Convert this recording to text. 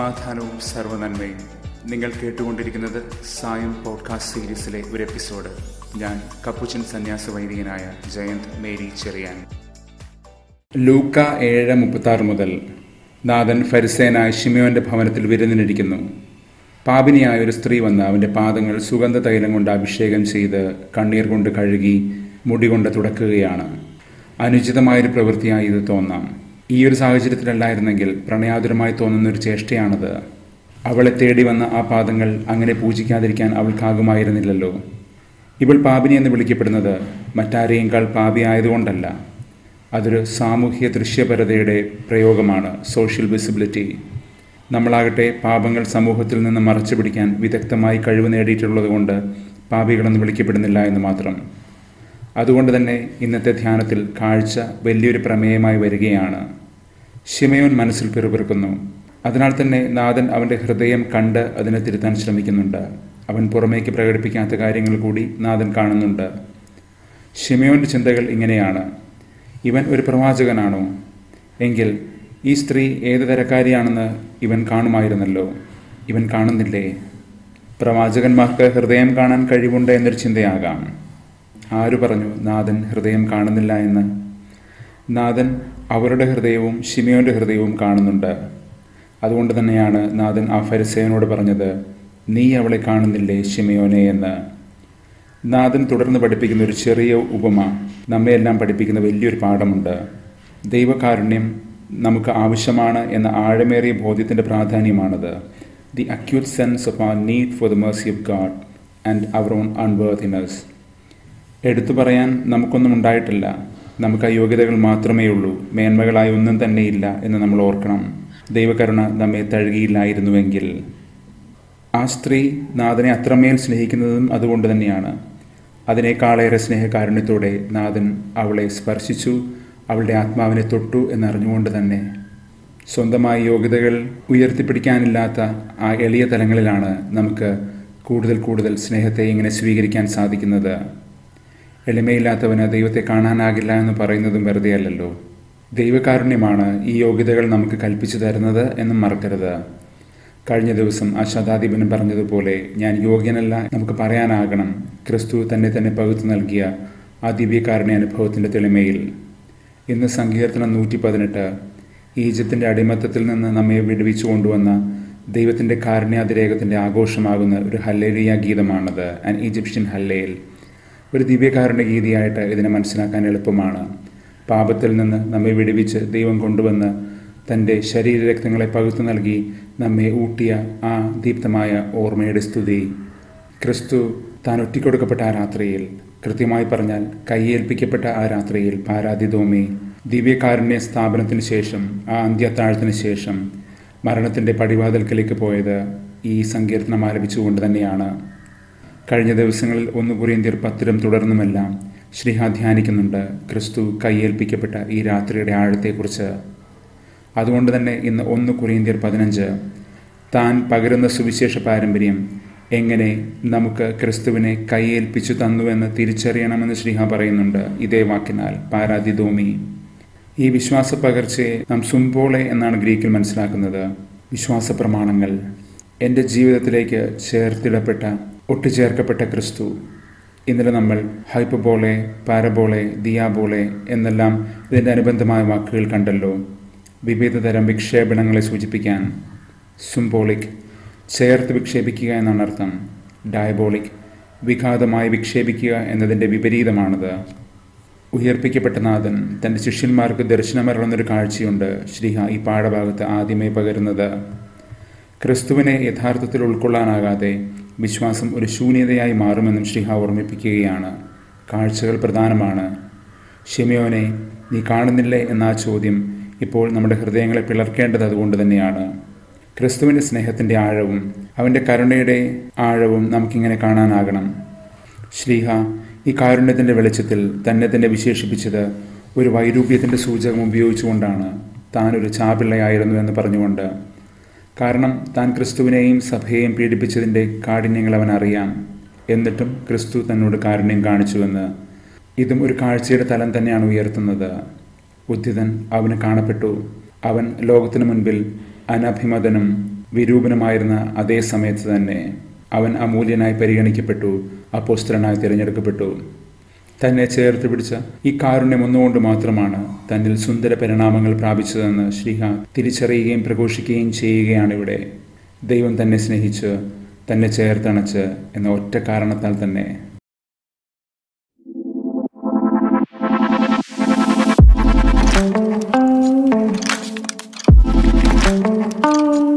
സമാധാനവും സർവനന്മയും നിങ്ങൾ കേട്ടുകൊണ്ടിരിക്കുന്നത് സായം പോഡ്കാസ്റ്റ് സീരീസിലെ ഒരു എപ്പിസോഡ് ഞാൻ കപ്പുച്ചൻ സന്യാസ വൈദികനായ ജയന്ത് മേരി ചെറിയാൻ ലൂക്ക ഏഴ് മുപ്പത്താറ് മുതൽ നാഥൻ ഫരിസേനായ ഷിമയോന്റെ ഭവനത്തിൽ വിരുന്നിനിരിക്കുന്നു പാപിനിയായ ഒരു സ്ത്രീ വന്ന് അവൻ്റെ പാദങ്ങൾ സുഗന്ധ തൈലം കൊണ്ട് അഭിഷേകം ചെയ്ത് കണ്ണീർ കൊണ്ട് കഴുകി മുടി കൊണ്ട് തുടക്കുകയാണ് അനുചിതമായൊരു പ്രവൃത്തിയായി ഇത് തോന്നാം ഈ ഒരു സാഹചര്യത്തിലല്ലായിരുന്നെങ്കിൽ പ്രണയാതുരമായി തോന്നുന്ന ഒരു ചേഷ്ടയാണത് അവളെ തേടി വന്ന ആ പാദങ്ങൾ അങ്ങനെ പൂജിക്കാതിരിക്കാൻ അവൾക്കാകുമായിരുന്നില്ലല്ലോ ഇവൾ പാപിനി എന്ന് വിളിക്കപ്പെടുന്നത് മറ്റാരെയേക്കാൾ പാപി ആയതുകൊണ്ടല്ല അതൊരു സാമൂഹ്യ ദൃശ്യപരതയുടെ പ്രയോഗമാണ് സോഷ്യൽ വിസിബിലിറ്റി നമ്മളാകട്ടെ പാപങ്ങൾ സമൂഹത്തിൽ നിന്ന് മറച്ചു പിടിക്കാൻ വിദഗ്ധമായി കഴിവ് നേടിയിട്ടുള്ളതുകൊണ്ട് പാപികളെന്ന് വിളിക്കപ്പെടുന്നില്ല എന്ന് മാത്രം അതുകൊണ്ട് തന്നെ ഇന്നത്തെ ധ്യാനത്തിൽ കാഴ്ച വലിയൊരു പ്രമേയമായി വരികയാണ് ഷിമയോൻ മനസ്സിൽ പിറുപിറുക്കുന്നു അതിനാൽ തന്നെ നാഥൻ അവൻ്റെ ഹൃദയം കണ്ട് അതിനെ തിരുത്താൻ ശ്രമിക്കുന്നുണ്ട് അവൻ പുറമേക്ക് പ്രകടിപ്പിക്കാത്ത കാര്യങ്ങൾ കൂടി നാഥൻ കാണുന്നുണ്ട് ഷിമയോൻ്റെ ചിന്തകൾ ഇങ്ങനെയാണ് ഇവൻ ഒരു പ്രവാചകനാണോ എങ്കിൽ ഈ സ്ത്രീ ഏത് തരക്കാരിയാണെന്ന് ഇവൻ കാണുമായിരുന്നല്ലോ ഇവൻ കാണുന്നില്ലേ പ്രവാചകന്മാർക്ക് ഹൃദയം കാണാൻ കഴിവുണ്ട് എന്നൊരു ചിന്തയാകാം ആരു പറഞ്ഞു നാഥൻ ഹൃദയം കാണുന്നില്ല എന്ന് നാഥൻ അവരുടെ ഹൃദയവും ഷിമയോന്റെ ഹൃദയവും കാണുന്നുണ്ട് അതുകൊണ്ട് തന്നെയാണ് നാഥൻ ആ ഫരിസേനോട് പറഞ്ഞത് നീ അവളെ കാണുന്നില്ലേ ഷിമയോനെ എന്ന് നാഥൻ തുടർന്ന് പഠിപ്പിക്കുന്ന ഒരു ചെറിയ ഉപമ നമ്മയെല്ലാം പഠിപ്പിക്കുന്ന വലിയൊരു പാഠമുണ്ട് ദൈവകാരുണ്യം നമുക്ക് ആവശ്യമാണ് എന്ന ആഴമേറിയ ബോധ്യത്തിൻ്റെ പ്രാധാന്യമാണത് the acute sense of our need for the mercy of God and our own unworthiness എടുത്തു പറയാൻ നമുക്കൊന്നും ഉണ്ടായിട്ടില്ല നമുക്ക് ആ യോഗ്യതകൾ മാത്രമേ ഉള്ളൂ മേന്മകളായി ഒന്നും തന്നെയില്ല എന്ന് നമ്മൾ ഓർക്കണം ദൈവകരുണ നമ്മെ തഴുകിയില്ലായിരുന്നുവെങ്കിൽ ആ സ്ത്രീ നാഥനെ അത്രമേൽ സ്നേഹിക്കുന്നതും അതുകൊണ്ട് തന്നെയാണ് അതിനേക്കാളേറെ സ്നേഹകാരുണ്യത്തോടെ നാഥൻ അവളെ സ്പർശിച്ചു അവളുടെ ആത്മാവിനെ തൊട്ടു എന്നറിഞ്ഞുകൊണ്ട് തന്നെ സ്വന്തമായ യോഗ്യതകൾ ഉയർത്തിപ്പിടിക്കാനില്ലാത്ത ആ എളിയ തലങ്ങളിലാണ് നമുക്ക് കൂടുതൽ കൂടുതൽ സ്നേഹത്തെ ഇങ്ങനെ സ്വീകരിക്കാൻ സാധിക്കുന്നത് എളിമയില്ലാത്തവന് ദൈവത്തെ കാണാനാകില്ല എന്ന് പറയുന്നതും വെറുതെ അല്ലല്ലോ ദൈവകാരുണ്യമാണ് ഈ യോഗ്യതകൾ നമുക്ക് കൽപ്പിച്ചു തരുന്നത് എന്നും മറക്കരുത് കഴിഞ്ഞ ദിവസം ആ ശതാധിപനും പറഞ്ഞതുപോലെ ഞാൻ യോഗ്യനല്ല നമുക്ക് പറയാനാകണം ക്രിസ്തു തന്നെ തന്നെ പകുത്തു നൽകിയ ആ ദിവ്യകാരുണ്യ അനുഭവത്തിൻ്റെ തെളിമയിൽ ഇന്ന് സങ്കീർത്തനം നൂറ്റി പതിനെട്ട് ഈജിപ്തിൻ്റെ അടിമത്തത്തിൽ നിന്ന് നമ്മെ വിടുവിച്ചു കൊണ്ടുവന്ന ദൈവത്തിൻ്റെ കാരുണ്യാതിരേകത്തിൻ്റെ ആഘോഷമാകുന്ന ഒരു ഹല്ലേലിയ ഗീതമാണത് ആൻ ഈജിപ്ഷ്യൻ ഹല്ലേൽ ഒരു ദിവ്യകാരുണ്യ ഗീതിയായിട്ട് ഇതിനെ മനസ്സിലാക്കാൻ എളുപ്പമാണ് പാപത്തിൽ നിന്ന് നമ്മെ വിടുവിച്ച് ദൈവം കൊണ്ടുവന്ന് തൻ്റെ ശരീരരക്തങ്ങളെ പകുത്തു നൽകി നമ്മെ ഊട്ടിയ ആ ദീപ്തമായ ഓർമ്മയുടെ സ്തുതി ക്രിസ്തു താൻ ഒറ്റിക്കൊടുക്കപ്പെട്ട ആ രാത്രിയിൽ കൃത്യമായി പറഞ്ഞാൽ കൈയേൽപ്പിക്കപ്പെട്ട ആ രാത്രിയിൽ പാരാതിതോമി ദിവ്യകാരുണ്യ സ്ഥാപനത്തിന് ശേഷം ആ അന്ത്യത്താഴത്തിന് ശേഷം മരണത്തിൻ്റെ പടിവാതിൽക്കലേക്ക് പോയത് ഈ സങ്കീർത്തനം ആലപിച്ചുകൊണ്ട് തന്നെയാണ് കഴിഞ്ഞ ദിവസങ്ങളിൽ ഒന്ന് കുറിയന്തിയർ പത്തിലും തുടർന്നുമെല്ലാം ശ്രീഹ ധ്യാനിക്കുന്നുണ്ട് ക്രിസ്തു കൈയേൽപ്പിക്കപ്പെട്ട ഈ രാത്രിയുടെ ആഴത്തെക്കുറിച്ച് അതുകൊണ്ട് തന്നെ ഇന്ന് ഒന്ന് കുറിയന്തിയർ പതിനഞ്ച് താൻ പകരുന്ന സുവിശേഷ പാരമ്പര്യം എങ്ങനെ നമുക്ക് ക്രിസ്തുവിനെ കൈയേൽപ്പിച്ചു തന്നുവെന്ന് തിരിച്ചറിയണമെന്ന് ശ്രീഹ പറയുന്നുണ്ട് ഇതേ വാക്കിനാൽ പാരാതിദോമി ഈ വിശ്വാസ പകർച്ചയെ നാം സുംപോളെ എന്നാണ് ഗ്രീക്കിൽ മനസ്സിലാക്കുന്നത് വിശ്വാസ പ്രമാണങ്ങൾ എൻ്റെ ജീവിതത്തിലേക്ക് ചേർത്തിടപ്പെട്ട ഒട്ടുചേർക്കപ്പെട്ട ക്രിസ്തു ഇന്നലെ നമ്മൾ ഹൈപ്പബോളെ പാരബോളെ ദിയാബോളെ എന്നെല്ലാം ഇതിൻ്റെ അനുബന്ധമായ വാക്കുകൾ കണ്ടല്ലോ വിവിധ തരം വിക്ഷേപണങ്ങളെ സൂചിപ്പിക്കാൻ സുംബോളിക് ചേർത്ത് വിക്ഷേപിക്കുക എന്നാണ് അർത്ഥം ഡയബോളിക് വിഘാതമായി വിക്ഷേപിക്കുക എന്നതിൻ്റെ വിപരീതമാണത് ഉയർപ്പിക്കപ്പെട്ട നാഥൻ തൻ്റെ ശിഷ്യന്മാർക്ക് ദർശനമരണന്നൊരു കാഴ്ചയുണ്ട് ശ്രീഹ ഈ പാഠഭാഗത്ത് ആദ്യമേ പകരുന്നത് ക്രിസ്തുവിനെ യഥാർത്ഥത്തിൽ ഉൾക്കൊള്ളാനാകാതെ വിശ്വാസം ഒരു ശൂന്യതയായി മാറുമെന്നും ശ്രീഹ ഓർമ്മിപ്പിക്കുകയാണ് കാഴ്ചകൾ പ്രധാനമാണ് ഷിമയോനെ നീ കാണുന്നില്ലേ എന്ന ആ ചോദ്യം ഇപ്പോൾ നമ്മുടെ ഹൃദയങ്ങളെ പിളർക്കേണ്ടത് അതുകൊണ്ട് തന്നെയാണ് ക്രിസ്തുവിൻ്റെ സ്നേഹത്തിൻ്റെ ആഴവും അവൻ്റെ കരുണയുടെ ആഴവും നമുക്കിങ്ങനെ കാണാനാകണം ശ്രീഹ ഈ കാരുണ്യത്തിൻ്റെ വെളിച്ചത്തിൽ തന്നെ തന്നെ വിശേഷിപ്പിച്ചത് ഒരു വൈരൂപ്യത്തിൻ്റെ സൂചകം ഉപയോഗിച്ചുകൊണ്ടാണ് താനൊരു ചാപിള്ളയായിരുന്നു എന്ന് പറഞ്ഞുകൊണ്ട് കാരണം താൻ ക്രിസ്തുവിനെയും സഭയെയും പീഡിപ്പിച്ചതിൻ്റെ കാഠിന്യങ്ങൾ അവൻ അറിയാം എന്നിട്ടും ക്രിസ്തു തന്നോട് കാരുണ്യം കാണിച്ചുവെന്ന് ഇതും ഒരു കാഴ്ചയുടെ തലം തന്നെയാണ് ഉയർത്തുന്നത് ഉദ്ധിതൻ അവന് കാണപ്പെട്ടു അവൻ ലോകത്തിനു മുൻപിൽ അനഭിമതനും വിരൂപനമായിരുന്ന അതേ സമയത്ത് തന്നെ അവൻ അമൂല്യനായി പരിഗണിക്കപ്പെട്ടു അപ്പോസ്ത്രനായി തിരഞ്ഞെടുക്കപ്പെട്ടു തന്നെ ചേർത്ത് പിടിച്ച ഈ കാരുണ്യം ഒന്നുകൊണ്ട് മാത്രമാണ് തന്നിൽ സുന്ദര പരിണാമങ്ങൾ പ്രാപിച്ചതെന്ന് ശ്രീഹ തിരിച്ചറിയുകയും പ്രഘോഷിക്കുകയും ചെയ്യുകയാണ് ഇവിടെ ദൈവം തന്നെ സ്നേഹിച്ച് തന്നെ ചേർത്തണച്ച് എന്ന ഒറ്റ കാരണത്താൽ തന്നെ thank you